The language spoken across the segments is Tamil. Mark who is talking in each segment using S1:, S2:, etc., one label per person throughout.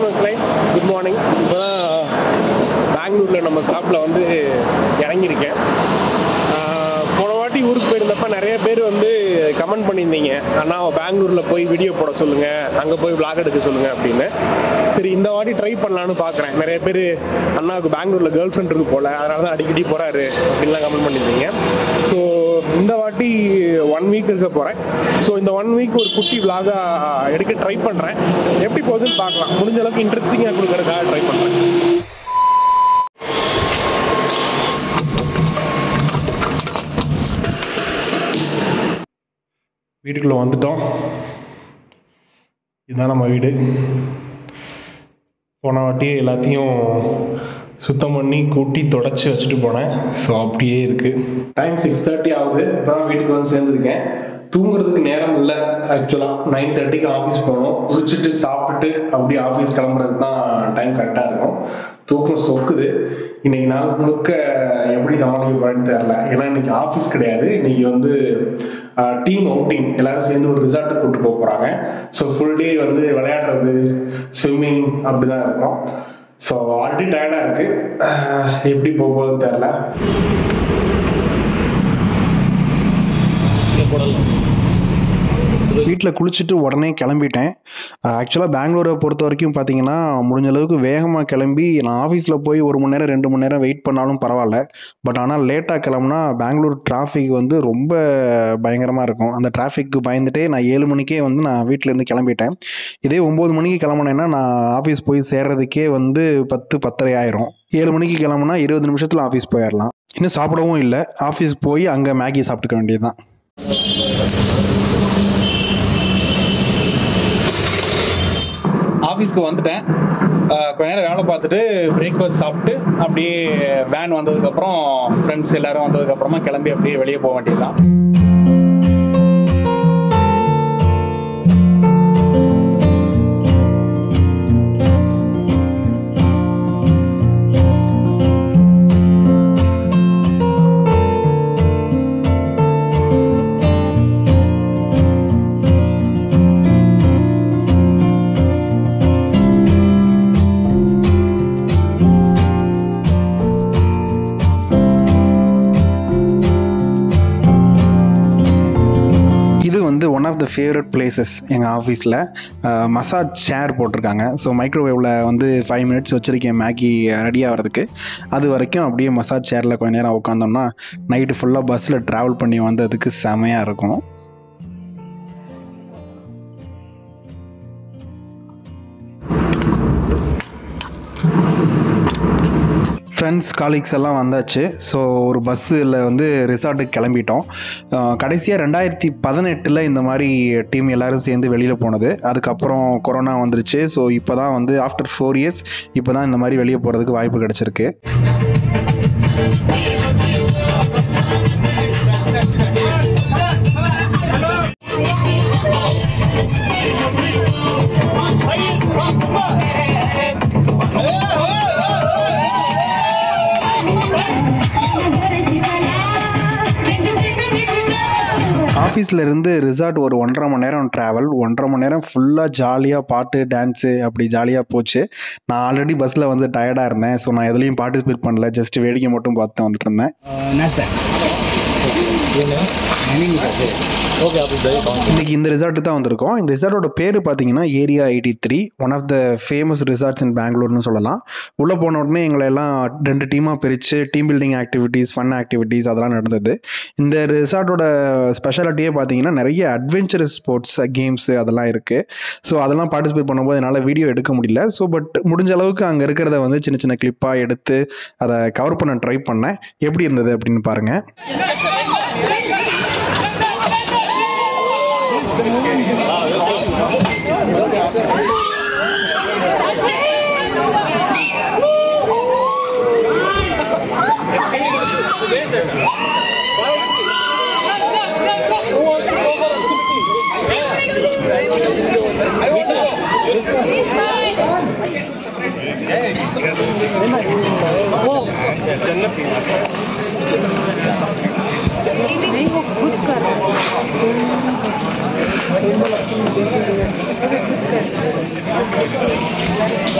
S1: மக்களே குட் மார்னிங் இப்போ தான் பெங்களூரில் நம்ம ஸ்டாப்பில் வந்து இறங்கியிருக்கேன் ஆஹ் போன வாட்டி ஊருக்கு போயிருந்தப்ப நிறைய பேர் வந்து கமெண்ட் பண்ணியிருந்தீங்க அண்ணா பெங்களூரில் போய் வீடியோ போட சொல்லுங்கள் அங்கே போய் vlog எடுக்க சொல்லுங்கள் அப்படின்னு சரி இந்த வாட்டி ட்ரை பண்ணலான்னு பார்க்குறேன் நிறைய பேர் அண்ணாவுக்கு பெங்களூரில் கேர்ள் ஃப்ரெண்ட் இருக்கு போல் அதனால தான் அடிக்கடி போகிறாரு அப்படின்லாம் கமெண்ட் பண்ணியிருந்தீங்க ஸோ இந்த வாட்டி ஒன் வீக் இருக்க போகிறேன் ஸோ இந்த ஒன் வீக் ஒரு குட்டி vlog-ஆ எடுக்க ட்ரை பண்ணுறேன் எப்படி போகுதுன்னு பார்க்கலாம் முடிஞ்ச அளவுக்கு இன்ட்ரெஸ்டிங்காக கொடுக்கறதுக்காக ட்ரை பண்ணுறேன் வீட்டுக்குள்ளே வந்துட்டோம் இதுதான் நம்ம வீடு போன வாட்டியே எல்லாத்தையும் சுத்தம் பண்ணி கூட்டி தொடச்சி வச்சுட்டு போனேன் ஸோ அப்படியே இருக்குது டைம் சிக்ஸ் தேர்ட்டி ஆகுது இப்போ தான் வீட்டுக்கு வந்து சேர்ந்துருக்கேன் தூங்குறதுக்கு நேரம் இல்லை ஆக்சுவலாக நைன் தேர்ட்டிக்கு ஆஃபீஸ் போகணும் குளிச்சுட்டு சாப்பிட்டுட்டு அப்படியே ஆஃபீஸ் கிளம்புறது தான் டைம் கரெக்டாக இருக்கும் தூக்கம் சொக்குது இன்னைக்கு நாள் முழுக்க எப்படி சமாளிக்க போறேன்னு தெரில ஏன்னா இன்னைக்கு ஆஃபீஸ் கிடையாது இன்னைக்கு வந்து டீம் அவுட்டிங் எல்லாரும் சேர்ந்து ஒரு ரிசார்ட்டுக்கு கூட்டு போக போகிறாங்க ஸோ ஃபுல் டே வந்து விளையாடுறது ஸ்விம்மிங் அப்படி தான் இருக்கும் ஸோ ஆல்ரெடி டயர்டாக இருக்குது எப்படி போக போகுதுன்னு தெரில
S2: வீட்டில் குளிச்சுட்டு உடனே கிளம்பிட்டேன் ஆக்சுவலாக பெங்களூரை பொறுத்த வரைக்கும் பார்த்தீங்கன்னா முடிஞ்ச அளவுக்கு வேகமாக கிளம்பி நான் ஆஃபீஸில் போய் ஒரு மணி நேரம் ரெண்டு மணி நேரம் வெயிட் பண்ணாலும் பரவாயில்ல பட் ஆனால் லேட்டாக கிளம்புனா பெங்களூர் டிராஃபிக் வந்து ரொம்ப பயங்கரமாக இருக்கும் அந்த டிராஃபிக்கு பயந்துட்டே நான் ஏழு மணிக்கே வந்து நான் வீட்டிலேருந்து கிளம்பிட்டேன் இதே ஒம்பது மணிக்கு கிளம்புனேன்னா நான் ஆஃபீஸ் போய் சேர்றதுக்கே வந்து பத்து பத்தரை ஆயிரும் ஏழு மணிக்கு கிளம்புனா இருபது நிமிஷத்தில் ஆஃபீஸ் போயிடலாம் இன்னும் சாப்பிடவும் இல்லை ஆஃபீஸ் போய் அங்கே மேகி சாப்பிட்டுக்க வேண்டியது தான்
S3: ஆஃபீஸ்க்கு வந்துட்டேன் அஹ் கொஞ்ச நேரம் வேலை பார்த்துட்டு பிரேக்ஃபாஸ்ட் சாப்பிட்டு அப்படியே வேன் வந்ததுக்கப்புறம் ஃப்ரெண்ட்ஸ் எல்லாரும் வந்ததுக்கப்புறமா கிளம்பி அப்படியே வெளியே போக வேண்டியதுதான்
S2: இது வந்து one of the favourite places எங்கள் ஆஃபீஸில் மசாஜ் சேர் போட்டிருக்காங்க ஸோ மைக்ரோவேவில் வந்து ஃபைவ் மினிட்ஸ் வச்சுருக்கேன் மேகி ரெடி ஆகிறதுக்கு அது வரைக்கும் அப்படியே மசாஜ் சேரில் கொஞ்ச நேரம் உட்காந்தோம்னா நைட்டு ஃபுல்லாக பஸ்ஸில் ட்ராவல் பண்ணி வந்ததுக்கு செமையாக இருக்கும் ஃப்ரெண்ட்ஸ் காலீக்ஸ் எல்லாம் வந்தாச்சு ஸோ ஒரு பஸ்ஸில் வந்து ரிசார்ட்டுக்கு கிளம்பிட்டோம் கடைசியாக ரெண்டாயிரத்தி பதினெட்டில் இந்த மாதிரி டீம் எல்லாரும் சேர்ந்து வெளியில் போனது அதுக்கப்புறம் கொரோனா வந்துருச்சு ஸோ இப்போ தான் வந்து ஆஃப்டர் ஃபோர் இயர்ஸ் இப்போ தான் இந்த மாதிரி வெளியே போகிறதுக்கு வாய்ப்பு கிடச்சிருக்கு ஆஃபீஸில் இருந்து ரிசார்ட் ஒரு ஒன்றரை மணி நேரம் ட்ராவல் ஒன்றரை மணி நேரம் ஃபுல்லாக ஜாலியாக பாட்டு டான்ஸு அப்படி ஜாலியாக போச்சு நான் ஆல்ரெடி பஸ்ஸில் வந்து டயர்டாக இருந்தேன் ஸோ நான் எதுலேயும் பார்ட்டிசிபேட் பண்ணல ஜஸ்ட் வேடிக்கை மட்டும் பார்த்து வந்துட்டு இருந்தேன் இன்னைக்கு இந்த ரிசார்ட்டு தான் வந்திருக்கோம் இந்த ரிசார்ட்டோட பேர் பார்த்தீங்கன்னா area eighty three one of the famous resorts in பெங்களூர்னு சொல்லலாம் உள்ளே போன உடனே எங்களை எல்லாம் ரெண்டு டீமாக பிரித்து team building activities fun activities அதெல்லாம் நடந்தது இந்த ரிசார்ட்டோட ஸ்பெஷாலிட்டியே பார்த்தீங்கன்னா நிறைய அட்வென்ச்சரஸ் ஸ்போர்ட்ஸ் கேம்ஸு அதெல்லாம் இருக்குது ஸோ அதெல்லாம் பார்ட்டிசிபேட் பண்ணும்போது என்னால் வீடியோ எடுக்க முடியல ஸோ பட் முடிஞ்ச அளவுக்கு அங்கே இருக்கிறத வந்து சின்ன சின்ன கிளிப்பாக எடுத்து அதை கவர் பண்ண ட்ரை பண்ணேன் எப்படி இருந்தது அப்படின்னு பாருங்கள்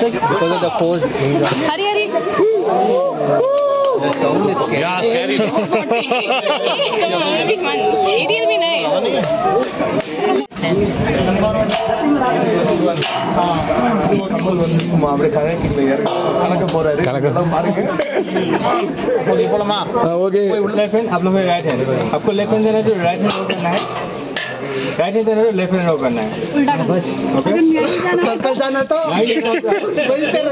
S4: because of the force. He's on.
S5: Hari Hari.
S4: The sound is scary.
S5: Come on, it'll be fun. It'll be nice.
S3: Okay போலாமா
S4: लेफ्ट हैंड आप लोग राइट हैंड आपको लेफ्ट हैंड देना है तो राइट हैंड करना है राइट हैंड देना है तो लेफ्ट हैंड करना है
S5: उल्टा
S4: बस ओके सर्कल जाना तो वहीं पे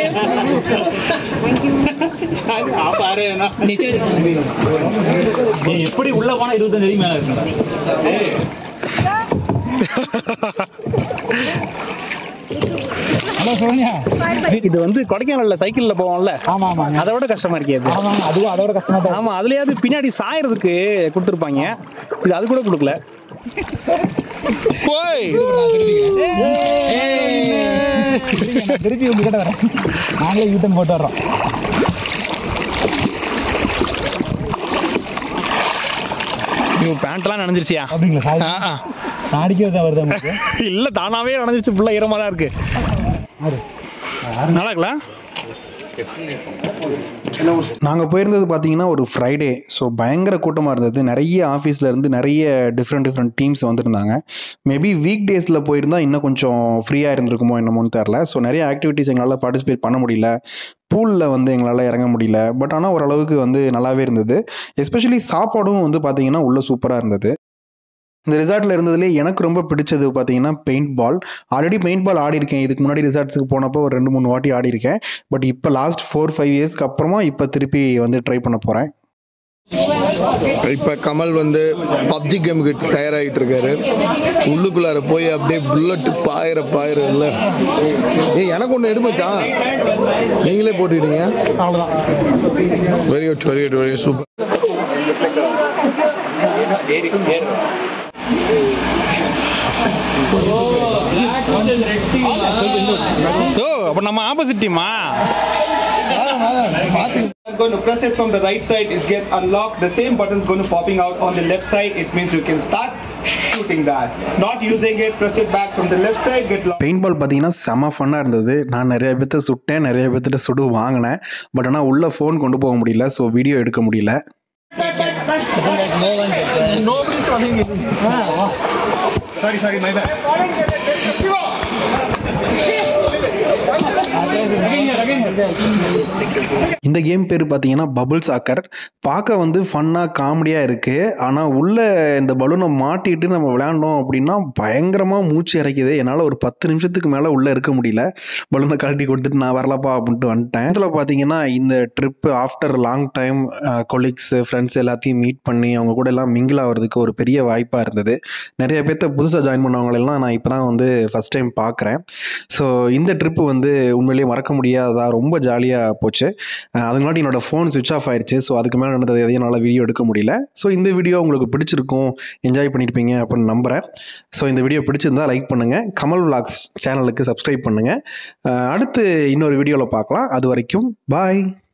S3: आप आ रहे हैं ना नीचे எப்படி உள்ள போனா இருபத்தஞ்சு அடி மேல இருக்கு ஹலோ சோனியா இது வந்து கொடைக்கானல்ல சைக்கிள்ல போவோம்ல ஆமா ஆமா அதை விட கஷ்டமா இருக்கே அது ஆமா அதுவும் அதோட கஷ்டமா தான் ஆமா அதுலயாவது பின்னாடி சாயறதுக்கு கொடுத்துருப்பாங்க இது அது கூட கொடுக்கல போய் திருப்பி உங்ககிட்ட வரேன் நாங்களே யூட்டன் போட்டு வர்றோம் நீ பேண்ட்லாம் நனைஞ்சிருச்சியா அப்படிங்களா நாடிக்கிறது வருது உங்களுக்கு இல்ல தானாவே நனைஞ்சிருச்சு ஃபுல்லா ஈரமா தான் இருக்கு நல்லா இருக்கலாம்
S2: நாங்கள் போயிருந்தது பார்த்தீங்கன்னா ஒரு ஃப்ரைடே ஸோ பயங்கர கூட்டமாக இருந்தது நிறைய ஆஃபீஸில் இருந்து நிறைய டிஃப்ரெண்ட் டிஃப்ரெண்ட் டீம்ஸ் வந்திருந்தாங்க மேபி வீக் டேஸில் போயிருந்தால் இன்னும் கொஞ்சம் ஃப்ரீயாக இருந்திருக்குமோ என்னமோன்னு தெரில ஸோ நிறைய ஆக்டிவிட்டீஸ் எங்களால் பார்ட்டிசிபேட் பண்ண முடியல பூலில் வந்து எங்களால் இறங்க முடியல பட் ஆனால் ஓரளவுக்கு வந்து நல்லாவே இருந்தது எஸ்பெஷலி சாப்பாடும் வந்து பார்த்தீங்கன்னா உள்ளே சூப்பராக இருந்தது இந்த ரிசார்ட்டில் இருந்ததுலேயே எனக்கு ரொம்ப பிடிச்சது பார்த்தீங்கன்னா paint ball already paint ball ஆடி இருக்கேன் இதுக்கு முன்னாடி ரிசார்ட்ஸுக்கு போனப்போ ஒரு ரெண்டு மூணு வாட்டி ஆடி இருக்கேன் பட் இப்போ லாஸ்ட் ஃபோர் ஃபைவ் இயர்ஸ்க்கு அப்புறமா இப்போ திருப்பி வந்து ட்ரை பண்ண போகிறேன்
S6: இப்ப கமல் வந்து பப்ஜி கேமுக்கு தயாராகிட்டு இருக்காரு உள்ளுக்குள்ளார போய் அப்படியே புல்லட் பாயிர பாயிர இல்ல ஏய் எனக்கு ஒண்ணு எடுமச்சான் நீங்களே போட்டுக்கிட்டீங்க அவ்வளவுதான் very good very good very super
S3: ஓ அப்ப நம்ம ஆப்போசிட் டீமா
S7: I'm going to press it from the right side, it gets unlocked. The same button is going to popping out on the left side. It means you can start shooting that. Not using it, press it back from the left side, get locked.
S2: Paint ball பார்த்தீங்கன்னா செம ஃபன்னாக இருந்தது நான் நிறைய பேர்த்த சுட்டேன் நிறைய பேர்த்திட்ட சுடு வாங்கினேன் பட் ஆனால் உள்ளே ஃபோன் கொண்டு போக முடியல ஸோ வீடியோ எடுக்க முடியல
S7: Sorry, sorry, my bad.
S2: இந்த கேம் பேர் பார்த்தீங்கன்னா பபுள் சாக்கர் பார்க்க வந்து ஃபன்னாக காமெடியாக இருக்குது ஆனால் உள்ளே இந்த பலூனை மாட்டிட்டு நம்ம விளையாண்டோம் அப்படின்னா பயங்கரமாக மூச்சு இறைக்குது என்னால் ஒரு பத்து நிமிஷத்துக்கு மேலே உள்ளே இருக்க முடியல பலூனை கழட்டி கொடுத்துட்டு நான் வரலப்பா அப்படின்ட்டு வந்துட்டேன் இதில் பார்த்தீங்கன்னா இந்த trip after long time colleagues friends எல்லாத்தையும் மீட் பண்ணி அவங்க கூட எல்லாம் மிங்கிள் ஆகிறதுக்கு ஒரு பெரிய வாய்ப்பாக இருந்தது நிறைய பேர்த்த புதுசாக ஜாயின் பண்ணவங்களெல்லாம் நான் இப்போ தான் வந்து ஃபஸ்ட் டைம் பார்க்குறேன் ஸோ இந்த ட்ரிப்பு வந்து உண்மையிலேயே மறக்க முடியாததா ரொம்ப ஜாலியாக போச்சு அஹ் அதுக்கு முன்னாடி என்னோட ஃபோன் சுவிச் ஆஃப் ஆயிடுச்சு ஸோ அதுக்கு மேலே நடந்தது எதையும் என்னால் வீடியோ எடுக்க முடியல ஸோ இந்த வீடியோ உங்களுக்கு பிடிச்சிருக்கும் என்ஜாய் பண்ணியிருப்பீங்க அப்படின்னு நம்புகிறேன் ஸோ இந்த வீடியோ பிடிச்சிருந்தா லைக் பண்ணுங்கள் கமல் விளாக்ஸ் சேனலுக்கு சப்ஸ்கிரைப் பண்ணுங்கள் அடுத்து இன்னொரு வீடியோவில் பார்க்கலாம் அது வரைக்கும் பாய்